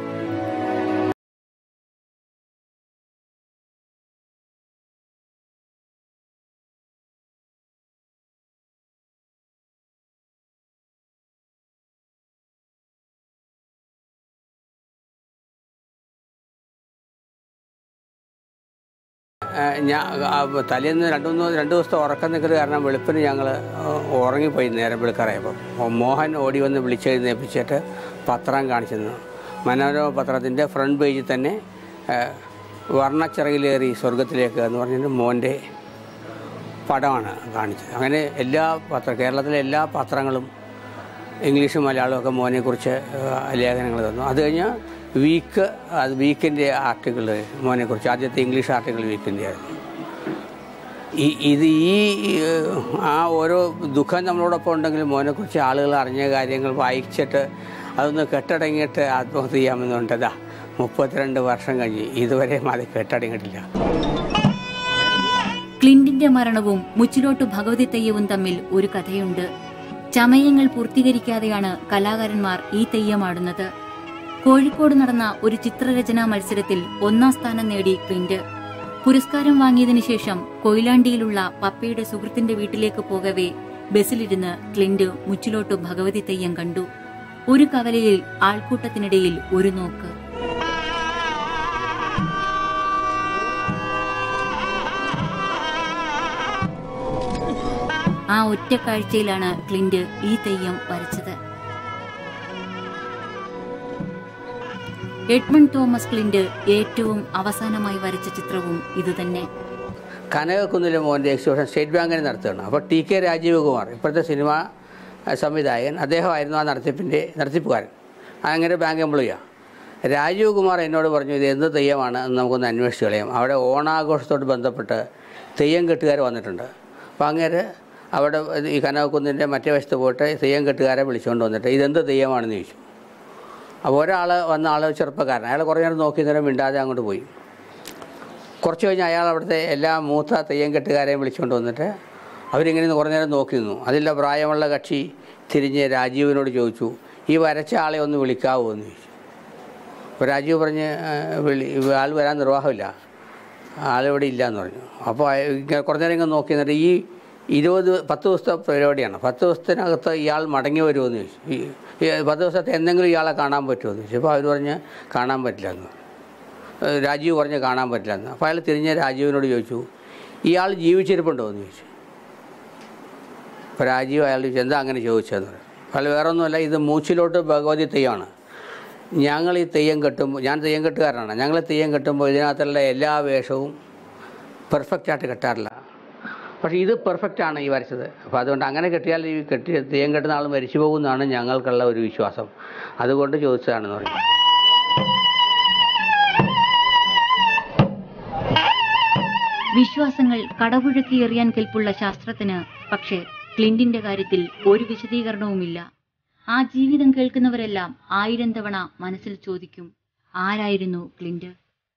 ഞാൻ തലേന്ന് രണ്ട് മൂന്ന് രണ്ട് ദിവസത്തെ ഉറക്കം നിൽക്കുന്നത് കാരണം വെളുപ്പിന് ഞങ്ങൾ ഉറങ്ങിപ്പോയി നേരം വെളുക്കാറായപ്പോൾ മോഹൻ ഓടി വന്ന് വിളിച്ചെഴുന്നേപ്പിച്ചിട്ട് പത്രം കാണിച്ചിരുന്നു മനോരമ പത്രത്തിൻ്റെ ഫ്രണ്ട് പേജിൽ തന്നെ ആ, വർണ്ണച്ചിറകിലേറി സ്വർഗത്തിലേക്ക് എന്ന് പറഞ്ഞിട്ട് മോൻ്റെ പടമാണ് കാണിച്ചത് അങ്ങനെ എല്ലാ പത്ര കേരളത്തിലെ എല്ലാ പത്രങ്ങളും ഇംഗ്ലീഷും മലയാളവും ഒക്കെ മോനെക്കുറിച്ച് ലേഖനങ്ങൾ തന്നു അത് കഴിഞ്ഞ് വീക്ക് അത് വീക്കിൻ്റെ ആർട്ടിക്കിൾ മോനെക്കുറിച്ച് ആദ്യത്തെ ഇംഗ്ലീഷ് ആർട്ടിക്കിൾ വീക്കിൻ്റെ ആയിരുന്നു ഈ ഇത് ഈ ഏഹ്, ആ ഓരോ ദുഃഖം നമ്മളോടൊപ്പം ഉണ്ടെങ്കിലും മോനെക്കുറിച്ച് ആളുകൾ അറിഞ്ഞ കാര്യങ്ങൾ വായിച്ചിട്ട് അതൊന്ന് കെട്ടടങ്ങിയിട്ട് ആത്മഹത്യ ചെയ്യാമെന്നുണ്ടതാ മുപ്പത്തിരണ്ട് വർഷം കഴിഞ്ഞ് ഇതുവരെയും അത് കെട്ടടങ്ങിയിട്ടില്ല ക്ലിന്റിന്റെ മരണവും മുച്ചിലോട്ട് ഭഗവതി തെയ്യവും തമ്മിൽ ഒരു കഥയുണ്ട് ചമയങ്ങൾ പൂർത്തീകരിക്കാതെയാണ് കലാകാരന്മാർ ഈ തെയ്യമാടുന്നത് കോഴിക്കോട് നടന്ന ഒരു ചിത്രരചനാ മത്സരത്തിൽ ഒന്നാം സ്ഥാനം നേടി ക്ലിന്റ് പുരസ്കാരം വാങ്ങിയതിനു ശേഷം കൊയിലാണ്ടിയിലുള്ള പപ്പയുടെ സുഹൃത്തിന്റെ വീട്ടിലേക്ക് പോകവേ ബസ്സിലിരുന്ന് ക്ലിന്റ് മുച്ചിലോട്ട് ഭഗവതി തെയ്യം കണ്ടു ഒരു കവലയിൽ ആൾക്കൂട്ടത്തിനിടയിൽ ഒരു നോക്ക് ആ ഒറ്റ കാഴ്ചയിലാണ് ക്ലിന്റ് ഈ തെയ്യം വരച്ചത് എഡ്മണ്ട് തോമസ് ക്ലിന്റ് ഏറ്റവും അവസാനമായി വരച്ച ചിത്രവും ഇതുതന്നെ കനകക്കുന്നിലെ മോൻ്റെ എക്സിബിഷൻ സ്റ്റേറ്റ് ബാങ്കിന് നടത്തുകയാണ് അപ്പോൾ ടി കെ രാജീവ് കുമാർ ഇപ്പോഴത്തെ സിനിമ അഹ്, സംവിധായകൻ അദ്ദേഹമായിരുന്നു ആ നടത്തിപ്പിൻ്റെ നടത്തിപ്പുകാരൻ അങ്ങനെ ബാങ്ക് എംപ്ലോയിയാണ് രാജീവ് കുമാർ എന്നോട് പറഞ്ഞു ഇത് എന്ത് തെയ്യമാണ് എന്ന് നമുക്കൊന്ന് അന്വേഷിച്ച് കളയാം അവിടെ ഓണാഘോഷത്തോട് ബന്ധപ്പെട്ട് തെയ്യം കെട്ടുകാർ വന്നിട്ടുണ്ട് അപ്പോൾ അങ്ങേര് അവിടെ ഈ കനകക്കുന്നിൻ്റെ മറ്റേ വശത്ത് പോയിട്ട് തെയ്യം കെട്ടുകാരെ വിളിച്ചുകൊണ്ട് വന്നിട്ട് ഇതെന്ത് തെയ്യമാണെന്ന് ചോദിച്ചു അപ്പോൾ ഒരാൾ വന്ന ആൾ ചെറുപ്പക്കാരൻ അയാൾ കുറേ നേരം നോക്കി നേരം മിണ്ടാതെ അങ്ങോട്ട് പോയി കുറച്ച് കഴിഞ്ഞ് അയാൾ അവിടുത്തെ എല്ലാ മൂത്ത തെയ്യം കെട്ടുകാരെയും വിളിച്ചുകൊണ്ട് വന്നിട്ട് അവരിങ്ങനെ നിന്ന് കുറേ നേരം നോക്കി നിന്നു അതില്ല പ്രായമുള്ള കക്ഷി തിരിഞ്ഞ് രാജീവിനോട് ചോദിച്ചു ഈ വരച്ച ആളെ ഒന്ന് വിളിക്കാവോ എന്ന് ചോദിച്ചു അപ്പോൾ രാജീവ് പറഞ്ഞ് "ആ, വിളി ആൾ വരാൻ നിർവാഹമില്ല ആളിവിടെ ഇല്ല എന്ന് പറഞ്ഞു അപ്പോൾ അയ- ഇങ്ങനെ കുറേ നേരം ഇങ്ങനെ നോക്കി എന്നിട്ട് ഈ ഇരുപത് പത്ത് ദിവസത്തെ പരിപാടിയാണ് പത്ത് ദിവസത്തിനകത്ത് ഇയാൾ മടങ്ങി വരുമെന്ന് ചോദിച്ചു ഈ ഈ പത്ത് ദിവസത്തെ എന്തെങ്കിലും ഇയാളെ കാണാൻ പറ്റുമോ എന്ന് ചോദിച്ചു അപ്പോൾ അവർ പറഞ്ഞ് കാണാൻ പറ്റില്ല എന്ന് പറഞ്ഞു. ഏഹ് രാജീവ് പറഞ്ഞ് കാണാൻ പറ്റില്ല എന്ന് അപ്പോൾ അയാൾ തിരിഞ്ഞ് രാജീവിനോട് ചോദിച്ചു ഇയാൾ ജീവിച്ചിരിപ്പുണ്ടോ എന്ന് ചോദിച്ചു അപ്പോൾ രാജീവ് അയാൾ ചോദിച്ചു എന്താ അങ്ങനെ ചോദിച്ചതെന്ന് പറഞ്ഞു അയാൾ വേറെ ഒന്നുമല്ല ഇത് മൂച്ചിലോട്ട് ഭഗവതി തെയ്യമാണ് ഞങ്ങൾ ഈ തെയ്യം കെട്ടുമ്പോൾ ഞാൻ തെയ്യം കെട്ടുകാരനാണ് ഞങ്ങൾ തെയ്യം കെട്ടുമ്പോൾ ഇതിനകത്തുള്ള എല്ലാ വേഷവും പെർഫെക്റ്റായിട്ട് കെട്ടാറില്ല പക്ഷേ ഇത് പെർഫെക്റ്റാണ് ഈ വരച്ചത് അപ്പോൾ അതുകൊണ്ട് അങ്ങനെ കെട്ടിയാൽ ഈ കെട്ടി തെയ്യം കെട്ടുന്ന ആൾ മരിച്ചു പോകുമെന്നാണ് ഞങ്ങൾക്കുള്ള ഒരു വിശ്വാസം അതുകൊണ്ട് ചോദിച്ചതാണെന്ന് പറഞ്ഞു വിശ്വാസങ്ങൾ കടപുഴക്കി എറിയാൻ കെൽപ്പുള്ള ശാസ്ത്രത്തിന് പക്ഷേ ക്ലിന്റിന്റെ കാര്യത്തിൽ ഒരു വിശദീകരണവുമില്ല ആ ജീവിതം കേൾക്കുന്നവരെല്ലാം ആയിരം തവണ മനസ്സിൽ ചോദിക്കും ആരായിരുന്നു Clint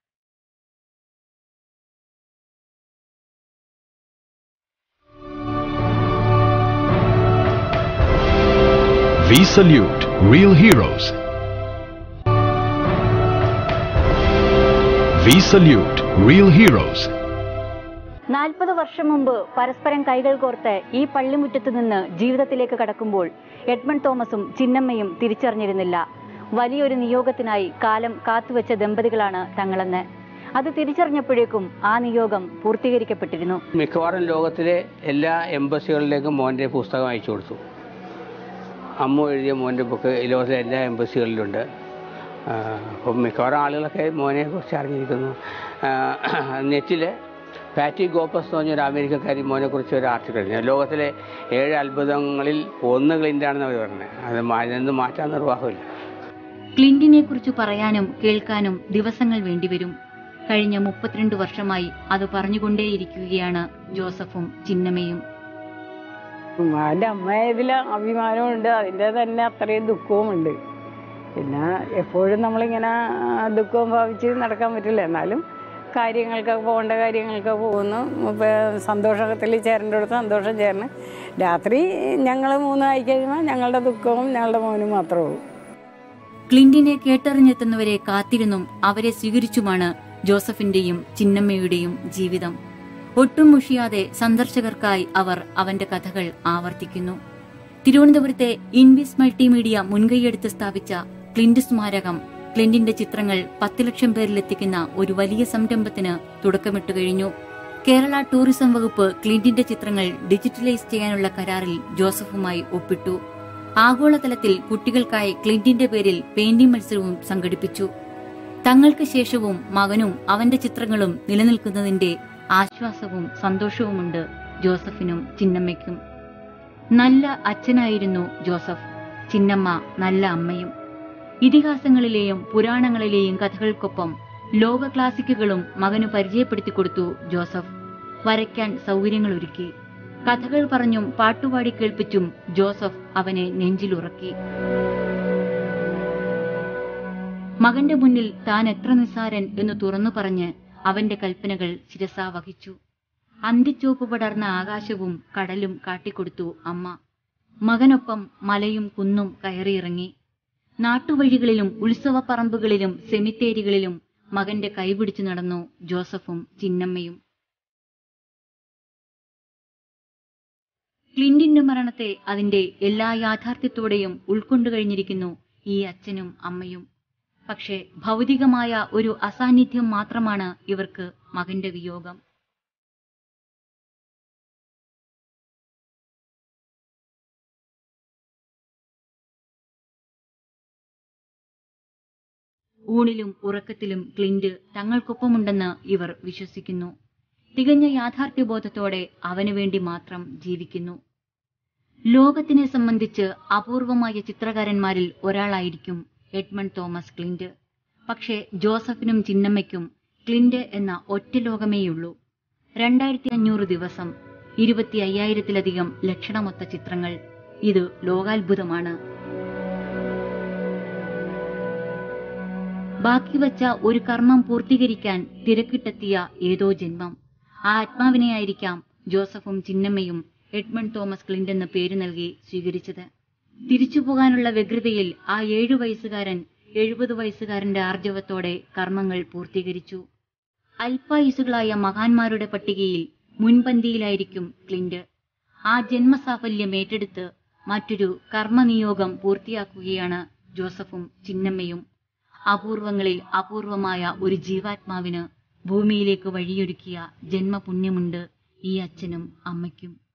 We salute real heroes. We salute real heroes. നാൽപ്പത് വർഷം മുമ്പ് പരസ്പരം കൈകൾ കോർത്ത് ഈ പള്ളിമുറ്റത്ത് നിന്ന് ജീവിതത്തിലേക്ക് കടക്കുമ്പോൾ എഡ്മണ്ട് തോമസും ചിന്നമ്മയും തിരിച്ചറിഞ്ഞിരുന്നില്ല വലിയൊരു നിയോഗത്തിനായി കാലം കാത്തുവെച്ച ദമ്പതികളാണ് തങ്ങളെന്ന് അത് തിരിച്ചറിഞ്ഞപ്പോഴേക്കും ആ നിയോഗം പൂർത്തീകരിക്കപ്പെട്ടിരുന്നു മിക്കവാറും ലോകത്തിലെ എല്ലാ എംബസികളിലേക്കും മോൻ്റെ പുസ്തകം അയച്ചു കൊടുത്തു അമ്മു എഴുതിയ മോൻ്റെ ബുക്ക് ഈ ലോകത്തിലെ എല്ലാ എംബസികളിലുണ്ട് ആ, അപ്പം മിക്കവാറും ആളുകളൊക്കെ മോനെ കുറിച്ച് അറിഞ്ഞിരിക്കുന്നു നെറ്റിൽ പാറ്റി ഗോപ്പസ് എന്ന് പറഞ്ഞൊരു അമേരിക്കക്കാരി മോനെക്കുറിച്ച് ഒരു ആർട്ടിക്കിൾ എഴുതി ലോകത്തിലെ ഏഴ് അത്ഭുതങ്ങളിൽ ഒന്ന് ക്ലിൻ്റാണെന്ന് അവർ പറഞ്ഞത് അത് മാ- ഇതൊന്നും മാറ്റാൻ നിർവാഹമില്ല ക്ലിന്റിനെ കുറിച്ച് പറയാനും കേൾക്കാനും ദിവസങ്ങൾ വേണ്ടിവരും കഴിഞ്ഞ മുപ്പത്തിരണ്ട് വർഷമായി അത് പറഞ്ഞുകൊണ്ടേയിരിക്കുകയാണ് ജോസഫും ചിന്നമ്മയും എൻ്റെ അമ്മയതിൽ അഭിമാനമുണ്ട് അതിൻ്റെ തന്നെ അത്രയും ദുഃഖവുമുണ്ട് പിന്നെ എപ്പോഴും നമ്മളിങ്ങനെ ആ, ദുഃഖവും ഭാവിച്ച് നടക്കാൻ പറ്റില്ല എന്നാലും കാര്യങ്ങൾക്കൊക്കെ പോകേണ്ട കാര്യങ്ങൾക്ക് പോകുന്നു ഇപ്പം സന്തോഷത്തിൽ ചേരേണ്ടടുത്ത് സന്തോഷം ചേർന്ന് രാത്രി ഞങ്ങൾ മൂന്നായി കഴിയുമ്പോൾ ഞങ്ങളുടെ ദുഃഖവും ഞങ്ങളുടെ മോനും മാത്രമേ ഉള്ളൂ ക്ലിന്റിനെ കേട്ടറിഞ്ഞെത്തുന്നവരെ കാത്തിരുന്നും അവരെ സ്വീകരിച്ചുമാണ് ജോസഫിന്റെയും ചിന്നമ്മയുടെയും ജീവിതം ഒട്ടും മുഷിയാതെ സന്ദർശകർക്കായി അവർ അവന്റെ കഥകൾ ആവർത്തിക്കുന്നു തിരുവനന്തപുരത്തെ ഇൻവിസ് മൾട്ടിമീഡിയ മുൻകൈയെടുത്ത് സ്ഥാപിച്ച ക്ലിന്റ് സ്മാരകം ക്ലിന്റിന്റെ ചിത്രങ്ങൾ പത്ത് ലക്ഷം പേരിലെത്തിക്കുന്ന ഒരു വലിയ സംരംഭത്തിന് തുടക്കമിട്ടു കഴിഞ്ഞു കേരള ടൂറിസം വകുപ്പ് ക്ലിന്റിന്റെ ചിത്രങ്ങൾ ഡിജിറ്റലൈസ് ചെയ്യാനുള്ള കരാറിൽ ജോസഫുമായി ഒപ്പിട്ടു ആഗോളതലത്തിൽ കുട്ടികൾക്കായി ക്ലിന്റിന്റെ പേരിൽ പെയിന്റിംഗ് മത്സരവും സംഘടിപ്പിച്ചു തങ്ങൾക്ക് ശേഷവും മകനും അവന്റെ ചിത്രങ്ങളും നിലനിൽക്കുന്നതിന്റെ ആശ്വാസവും സന്തോഷവുമുണ്ട് ജോസഫിനും ചിന്നമ്മയ്ക്കും നല്ല അച്ഛനായിരുന്നു ജോസഫ് ചിന്നമ്മ നല്ല അമ്മയും ഇതിഹാസങ്ങളിലെയും പുരാണങ്ങളിലെയും കഥകൾക്കൊപ്പം ലോക ക്ലാസിക്കുകളും മകന് പരിചയപ്പെടുത്തി കൊടുത്തു ജോസഫ് വരയ്ക്കാൻ സൗകര്യങ്ങളൊരുക്കി കഥകൾ പറഞ്ഞും പാട്ടുപാടി കേൾപ്പിച്ചും ജോസഫ് അവനെ നെഞ്ചിലുറക്കി മകന്റെ മുന്നിൽ താൻ എത്ര നിസ്സാരൻ എന്ന് തുറന്നു പറഞ്ഞ് അവന്റെ കൽപ്പനകൾ ശിരസാ വഹിച്ചു അന്തിച്ചോപ്പ് പടർന്ന ആകാശവും കടലും കാട്ടിക്കൊടുത്തു അമ്മ മകനൊപ്പം മലയും കുന്നും കയറിയിറങ്ങി നാട്ടുവഴികളിലും ഉത്സവപ്പറമ്പുകളിലും സെമിത്തേരികളിലും മകന്റെ കൈപിടിച്ചു നടന്നു ജോസഫും ചിന്നമ്മയും ക്ലിന്റിന്റെ മരണത്തെ അതിന്റെ എല്ലാ യാഥാർത്ഥ്യത്തോടെയും ഉൾക്കൊണ്ടു കഴിഞ്ഞിരിക്കുന്നു ഈ അച്ഛനും അമ്മയും പക്ഷേ ഭൗതികമായ ഒരു അസാന്നിധ്യം മാത്രമാണ് ഇവർക്ക് മകന്റെ വിയോഗം ഊണിലും ഉറക്കത്തിലും ക്ലിന്റ് തങ്ങൾക്കൊപ്പമുണ്ടെന്ന് ഇവർ വിശ്വസിക്കുന്നു തികഞ്ഞ യാഥാർത്ഥ്യബോധത്തോടെ അവനു വേണ്ടി മാത്രം ജീവിക്കുന്നു ലോകത്തിനെ സംബന്ധിച്ച് അപൂർവമായ ചിത്രകാരന്മാരിൽ ഒരാളായിരിക്കും എഡ്മണ്ട് തോമസ് ക്ലിന്റ് പക്ഷേ ജോസഫിനും ചിന്നമ്മയ്ക്കും ക്ലിന്റ് എന്ന ഒറ്റ ലോകമേയുള്ളൂ രണ്ടായിരത്തി അഞ്ഞൂറ് ദിവസം ഇരുപത്തി അയ്യായിരത്തിലധികം ലക്ഷണമൊത്ത ചിത്രങ്ങൾ ഇത് ലോകാത്ഭുതമാണ് ബാക്കി വച്ച ഒരു കർമ്മം പൂർത്തീകരിക്കാൻ തിരക്കിട്ടെത്തിയ ഏതോ ജന്മം ആ ആത്മാവിനെയായിരിക്കാം ജോസഫും ചിന്നമ്മയും എഡ്മണ്ട് തോമസ് ക്ലിന്റ് എന്ന പേര് നൽകി സ്വീകരിച്ചത് തിരിച്ചു പോകാനുള്ള വ്യഗ്രതയിൽ ആ ഏഴു വയസ്സുകാരൻ എഴുപത് വയസ്സുകാരന്റെ ആർജവത്തോടെ കർമ്മങ്ങൾ പൂർത്തീകരിച്ചു അല്പായുസുകളായ മഹാന്മാരുടെ പട്ടികയിൽ മുൻപന്തിയിലായിരിക്കും ക്ലിന്റ് ആ ജന്മസാഫല്യം ഏറ്റെടുത്ത് മറ്റൊരു കർമ്മനിയോഗം പൂർത്തിയാക്കുകയാണ് ജോസഫും ചിന്നമ്മയും അപൂർവങ്ങളിൽ അപൂർവമായ ഒരു ജീവാത്മാവിന് ഭൂമിയിലേക്ക് വഴിയൊരുക്കിയ ജന്മപുണ്യമുണ്ട് ഈ അച്ഛനും അമ്മയ്ക്കും